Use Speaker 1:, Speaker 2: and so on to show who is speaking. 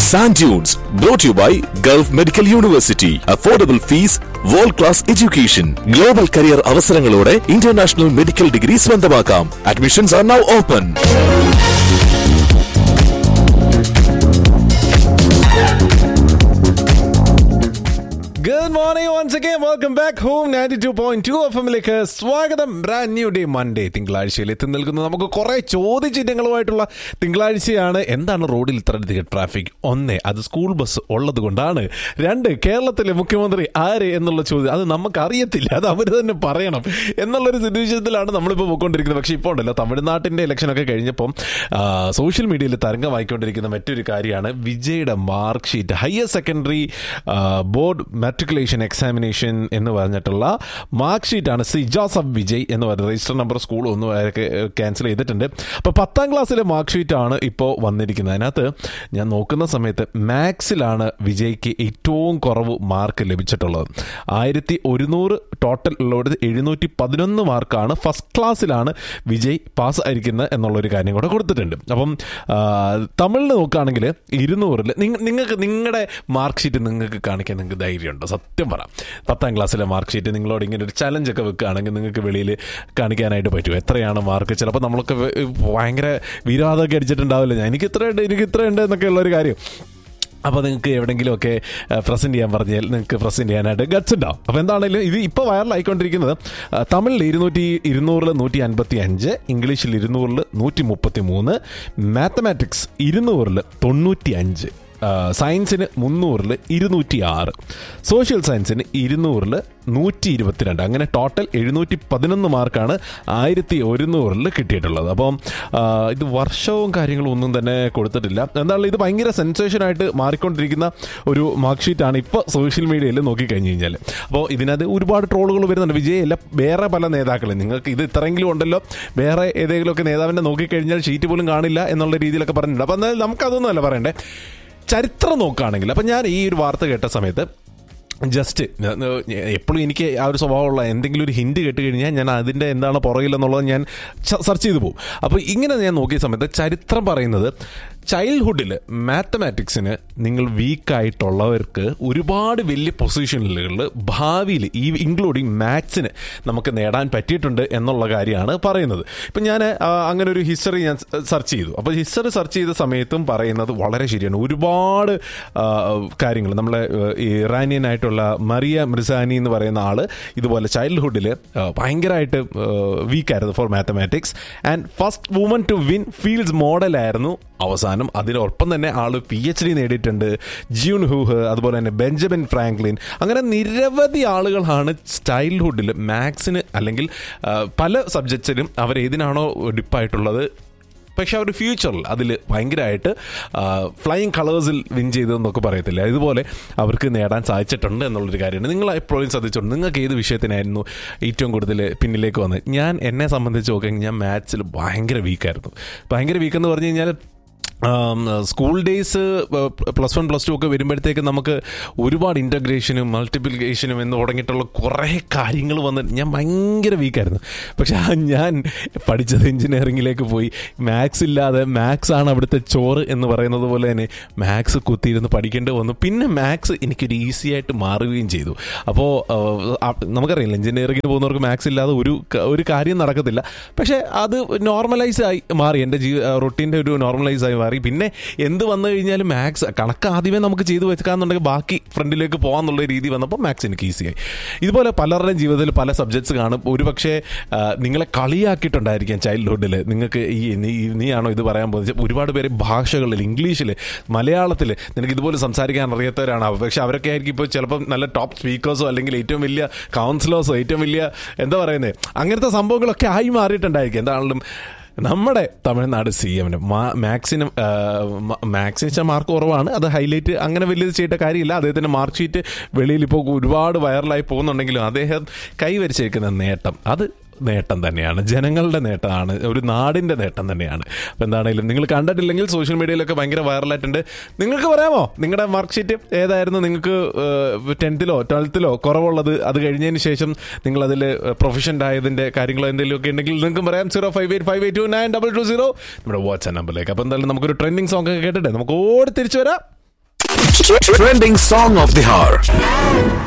Speaker 1: Sand Dunes, brought to you by Gulf Medical University. Affordable fees, world class education. Global career അവസരങ്ങളോടെ international medical degree സ്വന്തമാക്കാം admissions are now open
Speaker 2: good morning once again welcome back home ninety two point two F എമ്മിലേക്ക് സ്വാഗതം brand new day Monday തിങ്കളാഴ്ചയിൽ എത്തി നിൽക്കുന്നത് നമുക്ക് കുറെ ചോദ്യചിഹ്നങ്ങളുമായിട്ടുള്ള തിങ്കളാഴ്ചയാണ് എന്താണ് റോഡിൽ ഇത്രയധികം ട്രാഫിക് ഒന്ന് അത് സ്കൂൾ ബസ് ഉള്ളത് കൊണ്ടാണ് രണ്ട് കേരളത്തിലെ മുഖ്യമന്ത്രി ആര് എന്നുള്ള ചോദ്യം അത് നമുക്ക് അറിയത്തില്ല അത് അവർ തന്നെ പറയണം എന്നുള്ളൊരു സിറ്റുവേഷനിലാണ് നമ്മളിപ്പോൾ പോയിക്കൊണ്ടിരിക്കുന്നത് പക്ഷേ ഇപ്പോൾ ഉണ്ടല്ലോ തമിഴ്നാട്ടിൻ്റെ ഇലക്ഷനൊക്കെ കഴിഞ്ഞപ്പം സോഷ്യൽ മീഡിയയിൽ തരംഗമായിക്കൊണ്ടിരിക്കുന്ന മറ്റൊരു കാര്യമാണ് വിജയുടെ mark sheet higher secondary board matriculation examination എന്ന് പറഞ്ഞിട്ടുള്ള മാർക്ക് ഷീറ്റാണ് സി ജോസഫ് വിജയ് എന്ന് പറയുന്നത് രജിസ്റ്റർ നമ്പർ സ്കൂൾ ഒന്നും ക്യാൻസൽ ചെയ്തിട്ടുണ്ട് അപ്പോൾ പത്താം ക്ലാസ്സിലെ മാർക്ക് ഷീറ്റാണ് ഇപ്പോൾ വന്നിരിക്കുന്നത് അതിനകത്ത് ഞാൻ നോക്കുന്ന സമയത്ത് മാത്സിലാണ് വിജയ്ക്ക് ഏറ്റവും കുറവ് മാർക്ക് ലഭിച്ചിട്ടുള്ളത് ആയിരത്തി ഒരുന്നൂറ് ടോട്ടൽ ഉള്ളത് എഴുന്നൂറ്റി പതിനൊന്ന് മാർക്കാണ് ഫസ്റ്റ് ക്ലാസ്സിലാണ് വിജയ് പാസ് ആയിരിക്കുന്നത് എന്നുള്ളൊരു കാര്യം കൂടെ കൊടുത്തിട്ടുണ്ട് അപ്പം ആ, തമിഴിൽ നോക്കുകയാണെങ്കിൽ ഇരുന്നൂറിൽ നിങ്ങൾക്ക് നിങ്ങളുടെ മാർക്ക് ഷീറ്റ് നിങ്ങൾക്ക് കാണിക്കാൻ നിങ്ങൾക്ക് ധൈര്യമുണ്ടോ സത്യം പറ പത്താം ക്ലാസ്സിലെ മാർക്ക് ഷീറ്റ് നിങ്ങളോട് ഇങ്ങനെ ഒരു ചലഞ്ച് ഒക്കെ വെക്കുകയാണെങ്കിൽ നിങ്ങൾക്ക് വെളിയിൽ കാണിക്കാനായിട്ട് പറ്റും എത്രയാണ് മാർക്ക് ചിലപ്പോൾ നമ്മളൊക്കെ വെ- ഭയങ്കര വിരോധമൊക്കെ അടിച്ചിട്ടുണ്ടാവില്ല ഞാൻ എനിക്ക് ഇത്രയുണ്ട് എനിക്ക് ഇത്രയുണ്ട് എന്നൊക്കെ ഉള്ളൊരു കാര്യം അപ്പോൾ നിങ്ങൾക്ക് എവിടെയെങ്കിലുമൊക്കെ പ്രസൻറ്റ് ചെയ്യാൻ പറഞ്ഞാൽ നിങ്ങൾക്ക് പ്രസൻറ്റ് ചെയ്യാനായിട്ട് ഗട്സ് ഉണ്ടാവും അപ്പോൾ എന്താണെങ്കിലും ഇത് ഇപ്പോൾ വൈറലായിക്കൊണ്ടിരിക്കുന്നത് ആ, തമിഴിൽ ഇരുന്നൂറ്റി ഇരുന്നൂറിൽ നൂറ്റി അൻപത്തി അഞ്ച് ഇംഗ്ലീഷിൽ ഇരുന്നൂറിൽ നൂറ്റി മുപ്പത്തി മൂന്ന് മാത്തമാറ്റിക്സ് ഇരുന്നൂറിൽ തൊണ്ണൂറ്റി അഞ്ച് ആ, സയൻസിന് മുന്നൂറിൽ ഇരുന്നൂറ്റി ആറ് സോഷ്യൽ സയൻസിന് ഇരുന്നൂറിൽ നൂറ്റി ഇരുപത്തിരണ്ട് അങ്ങനെ ടോട്ടൽ എഴുന്നൂറ്റി പതിനൊന്ന് മാർക്കാണ് ആയിരത്തി ഒരുന്നൂറിൽ കിട്ടിയിട്ടുള്ളത് അപ്പം ആ, ഇത് വർഷവും കാര്യങ്ങളും ഒന്നും തന്നെ കൊടുത്തിട്ടില്ല എന്താണ് ഇത് ഭയങ്കര സെൻസേഷനായിട്ട് മാറിക്കൊണ്ടിരിക്കുന്ന ഒരു മാർക്ക് ഷീറ്റാണ് ഇപ്പോൾ സോഷ്യൽ മീഡിയയിൽ നോക്കിക്കഴിഞ്ഞ് കഴിഞ്ഞാൽ അപ്പോൾ ഇതിനകത്ത് ഒരുപാട് ട്രോളുകൾ വരുന്നുണ്ട് വിജയല്ല വേറെ പല നേതാക്കളും നിങ്ങൾക്ക് ഇത് ഇത്രയെങ്കിലും ഉണ്ടല്ലോ വേറെ ഏതെങ്കിലുമൊക്കെ നേതാവിനെ നോക്കിക്കഴിഞ്ഞാൽ ഷീറ്റ് പോലും കാണില്ല എന്നുള്ള രീതിയിലൊക്കെ പറഞ്ഞിട്ടുണ്ട് അപ്പോൾ എന്നാൽ നമുക്കതൊന്നുമല്ല പറയണ്ടേ ചരിത്രം നോക്കുകയാണെങ്കിൽ അപ്പം ഞാൻ ഈ ഒരു വാർത്ത കേട്ട സമയത്ത് ജസ്റ്റ് എപ്പോഴും എനിക്ക് ആ ഒരു സ്വഭാവമുള്ള എന്തെങ്കിലും ഒരു ഹിൻഡ് കേട്ട് കഴിഞ്ഞാൽ ഞാൻ അതിൻ്റെ എന്താണ് പുറകിലെന്നുള്ളത് ഞാൻ സെർച്ച് ചെയ്തു പോകും അപ്പോൾ ഇങ്ങനെ ഞാൻ നോക്കിയ സമയത്ത് ചരിത്രം പറയുന്നത് ചൈൽഡ്ഹുഡിൽ മാത്തമാറ്റിക്സിന് നിങ്ങൾ വീക്കായിട്ടുള്ളവർക്ക് ഒരുപാട് വലിയ പൊസിഷനുകളിൽ ഭാവിയിൽ ഈ ഇൻക്ലൂഡിങ് മാത്സിന് നമുക്ക് നേടാൻ പറ്റിയിട്ടുണ്ട് എന്നുള്ള കാര്യമാണ് പറയുന്നത് ഇപ്പം ഞാൻ ആ, അങ്ങനെ ഒരു ഹിസ്റ്ററി ഞാൻ സെർച്ച് ചെയ്തു അപ്പോൾ ഹിസ്റ്ററി സെർച്ച് ചെയ്ത സമയത്തും പറയുന്നത് വളരെ ശരിയാണ് ഒരുപാട് കാര്യങ്ങൾ നമ്മളെ ആ, ഈ ഇറാനിയൻ ആയിട്ടുള്ള മറിയ മിർസാനി എന്ന് പറയുന്ന ആൾ ഇതുപോലെ ചൈൽഡ്ഹുഡിൽ ഭയങ്കരമായിട്ട് വീക്കായിരുന്നു for mathematics and first woman to win Fields മോഡലായിരുന്നു അവസാനം അതിനൊപ്പം തന്നെ ആൾ പി എച്ച് ഡി നേടിയിട്ടുണ്ട് ജ്യൂൺ ഹൂഹ് അതുപോലെ തന്നെ ബെഞ്ചമിൻ ഫ്രാങ്ക്ലിൻ അങ്ങനെ നിരവധി ആളുകളാണ് ചൈൽഡ്ഹുഡിൽ മാത്സിന് അല്ലെങ്കിൽ ആ, പല സബ്ജക്ട്സിലും അവർ ഏതിനാണോ ഡിപ്പായിട്ടുള്ളത് പക്ഷെ അവർ ഫ്യൂച്ചറിൽ അതിൽ ഭയങ്കരമായിട്ട് ഫ്ലൈയിങ് കളേഴ്സിൽ വിൻ ചെയ്തതെന്നൊക്കെ പറയത്തില്ല ഇതുപോലെ അവർക്ക് നേടാൻ സാധിച്ചിട്ടുണ്ട് എന്നുള്ളൊരു കാര്യമാണ് നിങ്ങൾ എപ്പോഴും ശ്രദ്ധിച്ചോണ്ട് നിങ്ങൾക്ക് ഏത് വിഷയത്തിനായിരുന്നു ഏറ്റവും കൂടുതൽ പിന്നിലേക്ക് വന്നത് ഞാൻ എന്നെ സംബന്ധിച്ച് നോക്കുകയാണെങ്കിൽ ഞാൻ മാത്സിൽ ഭയങ്കര വീക്കായിരുന്നു ഭയങ്കര വീക്ക് എന്ന് പറഞ്ഞു കഴിഞ്ഞാൽ um, school days plus one plus two ഒക്കെ വരുമ്പോഴത്തേക്ക് നമുക്ക് ഒരുപാട് ഇൻ്റഗ്രേഷനും മൾട്ടിപ്ലിക്കേഷനും എന്ന് തുടങ്ങിയിട്ടുള്ള കുറേ കാര്യങ്ങൾ വന്ന് ഞാൻ ഭയങ്കര വീക്കായിരുന്നു പക്ഷെ ആ ഞാൻ പഠിച്ചത് എഞ്ചിനീയറിങ്ങിലേക്ക് പോയി മാത്സ് ഇല്ലാതെ മാത്സ് ആണ് അവിടുത്തെ ചോറ് എന്ന് പറയുന്നത് പോലെ തന്നെ മാത്സ് കുത്തിയിരുന്ന് പഠിക്കേണ്ടി വന്നു പിന്നെ മാത്സ് എനിക്കൊരു ഈസി ആയിട്ട് മാറുകയും ചെയ്തു അപ്പോൾ നമുക്കറിയില്ല എഞ്ചിനീയറിങ്ങിന് പോകുന്നവർക്ക് മാത്സ് ഇല്ലാതെ ഒരു ക- ഒരു കാര്യം നടക്കത്തില്ല പക്ഷേ അത് നോർമലൈസ് ആയി മാറി എൻ്റെ ജീ റൊട്ടീൻ്റെ ഒരു നോർമലൈസ് ആയി മാറി പിന്നെ എന്ത് വന്നു കഴിഞ്ഞാലും മാത്സ് കണക്ക് ആദ്യമേ നമുക്ക് ചെയ്തു വെക്കാന്നുണ്ടെങ്കിൽ ബാക്കി ഫ്രണ്ടിലേക്ക് പോകാന്നുള്ള രീതി വന്നപ്പോൾ മാത്സ് എനിക്ക് ഈസിയായി ഇതുപോലെ പലരുടെയും ജീവിതത്തിൽ പല സബ്ജക്ട്സ് കാണും ഒരുപക്ഷെ ആ, നിങ്ങളെ കളിയാക്കിയിട്ടുണ്ടായിരിക്കാം ചൈൽഡ്ഹുഡിൽ നിങ്ങൾക്ക് ഈ നീ നീയാണോ ഇത് പറയാൻ പോകുന്നത് ഒരുപാട് പേര് ഭാഷകളിൽ ഇംഗ്ലീഷിൽ മലയാളത്തിൽ നിനക്ക് ഇതുപോലെ സംസാരിക്കാൻ അറിയാത്തവരാണ് പക്ഷെ അവരൊക്കെ ആയിരിക്കും ഇപ്പോൾ ചിലപ്പം നല്ല ടോപ്പ് സ്പീക്കേഴ്സോ അല്ലെങ്കിൽ ഏറ്റവും വലിയ കൗൺസിലേഴ്സോ ഏറ്റവും വലിയ എന്താ പറയുന്നത് അങ്ങനത്തെ സംഭവങ്ങളൊക്കെ ആയി മാറിയിട്ടുണ്ടായിരിക്കും എന്താണെങ്കിലും നമ്മുടെ തമിഴ്നാട് സി എമ്മിന് മാത്സിന് മാത്സിന് വെച്ചാൽ മാർക്ക് കുറവാണ് അത് ഹൈലൈറ്റ് അങ്ങനെ വലിയത് ചെയ്യേണ്ട കാര്യമില്ല അദ്ദേഹത്തിൻ്റെ മാർക്ക് ഷീറ്റ് വെളിയിൽ ഇപ്പോൾ ഒരുപാട് വൈറലായി പോകുന്നുണ്ടെങ്കിലും അദ്ദേഹം കൈവരിച്ചേക്കുന്ന നേട്ടം അത് നേട്ടം തന്നെയാണ് ജനങ്ങളുടെ നേട്ടമാണ് ഒരു നാടിൻ്റെ നേട്ടം തന്നെയാണ് അപ്പോൾ എന്താണെങ്കിലും നിങ്ങൾ കണ്ടിട്ടില്ലെങ്കിൽ സോഷ്യൽ മീഡിയയിലൊക്കെ ഭയങ്കര വൈറലായിട്ടുണ്ട് നിങ്ങൾക്ക് പറയാമോ നിങ്ങളുടെ മാർക്ക് ഷീറ്റ് ഏതായിരുന്നു നിങ്ങൾക്ക് ടെൻത്തിലോ ട്വൽത്തിലോ കുറവുള്ളത് അത് കഴിഞ്ഞതിന് ശേഷം നിങ്ങൾ അതിൽ പ്രൊഫഷൻ്റ് ആയതിൻ്റെ കാര്യങ്ങളോ എന്തെങ്കിലുമൊക്കെ ഉണ്ടെങ്കിൽ നിങ്ങൾക്ക് പറയാം zero five eight five eight two nine double two zero നമ്മുടെ വാട്സ്ആപ്പ് നമ്പറിലേക്ക് അപ്പോൾ എന്തായാലും നമുക്കൊരു ട്രെൻഡിങ് സോങ് ഒക്കെ കേട്ടിട്ട് നമുക്ക് ഓടി തിരിച്ചു വരാം
Speaker 1: Trending song of the hour.